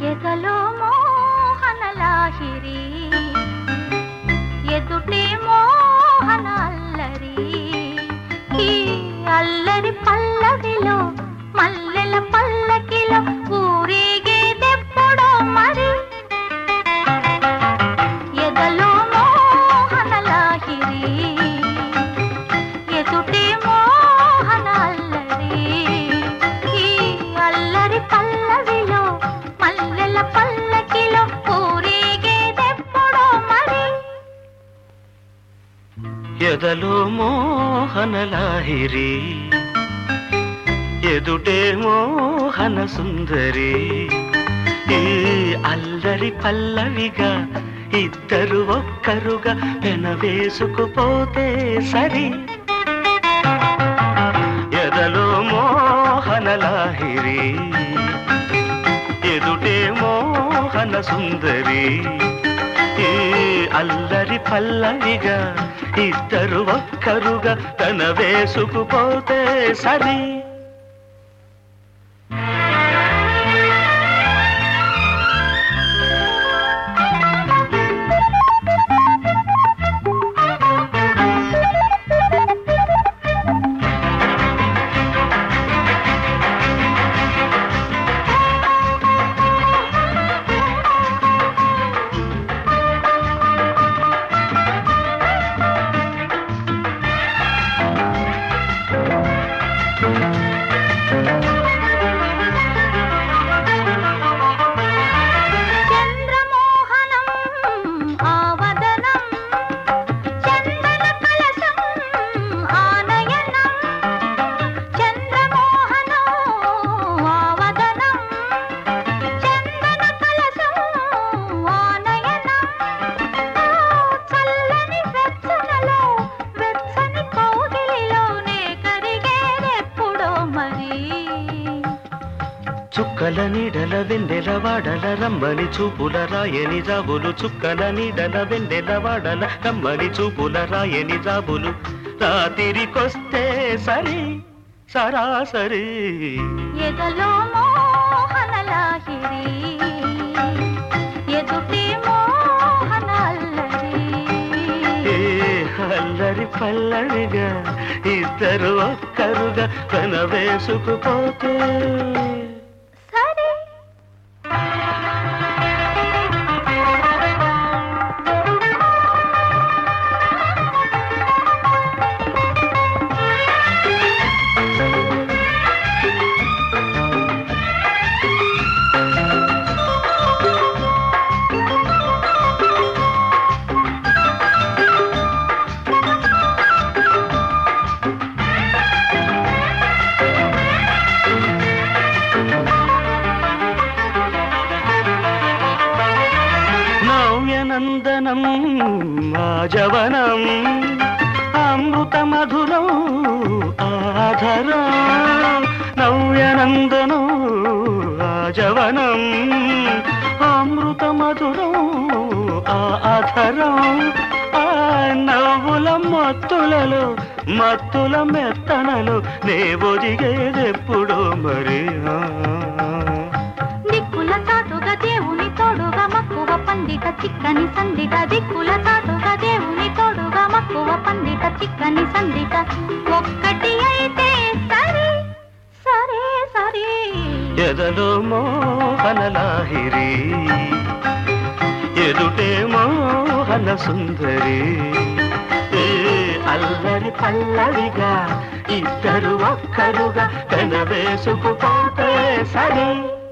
ఎదలో మోహనలాహిరి ఎదుటే మోహన అల్లరి ఈ అల్లరి పల్లవిలో మల్లెల పల్లకిలో ఊరేగేదెప్పుడో మరి ఎదలో మోహనలాహిరి ఎదుటే మోహన అల్లరి ఈ అల్లరి పల్లవిలో మల్లెల పల్లకిలో ఊరేగేదెప్పుడో మరి ఎదలో మోహనలాహిరి ఎదుటే మోహన సుందరి ఈ అల్లరి పల్లవిగా ఇద్దరు ఒక్కరుగా పెనవేసుకుపోతే సరి ఎదలో మోహనలాహిరి ఎదుటే మోహన సుందరి ఈ అల్లరి పల్లవిగా ఇద్దరు ఒక్కరుగా తన వేసుకుపోతే సరి చంద్రమోహనం ఆవదనం చందన కలశం ఆనయనం చంద్రమోహనం ఆవదనం చందన కలశం ఆనయనం చల్లని వెచ్చనలో వెచ్చని కౌగిలిలోనే కరిగేదెప్పుడో మరి చుక్కల నీడల వెన్నెల వాడల రమ్మని చూపుల రాయని జాబులు చుక్కల నీడల వెన్నెల వాడల రమ్మని చూపుల రాయని జాబులు రాతిరికొస్తే సరి సరాసరి ఎదలో మోహనలాహిరి ఎదుటే మోహన అల్లరి ఏ అల్లరి పల్లవిగా ఇద్దరు ఒక్కరుగా తన వేసుకుపోతే సరే నవ్యనందనం ఆజవనం అమృత మధురం ఆధరం నవ్యనందనం ఆజవనం అమృత మధురం ఆధరం ఆ నవ్వుల మత్తులలో మత్తుల మెత్తనలు నే ఒదిగేదెప్పుడు మరి ఆ. దిక్కుల చాటుగా దేవుని తోడుగా మక్కువ పండిత చిక్కని సందిట దిక్కుల చాటుగా దేవుని తోడుగా మక్కువ పండిత చిక్కని సందిట ఒక్కటి అయితే సరే సరే సరే ఎదలో మోహనలాహిరి ఎదుటే మోహన సుందరి ఏ అల్లరి పల్లవిగా ఇద్దరు ఒక్కరుగా తన వేసుకుపోతే సరే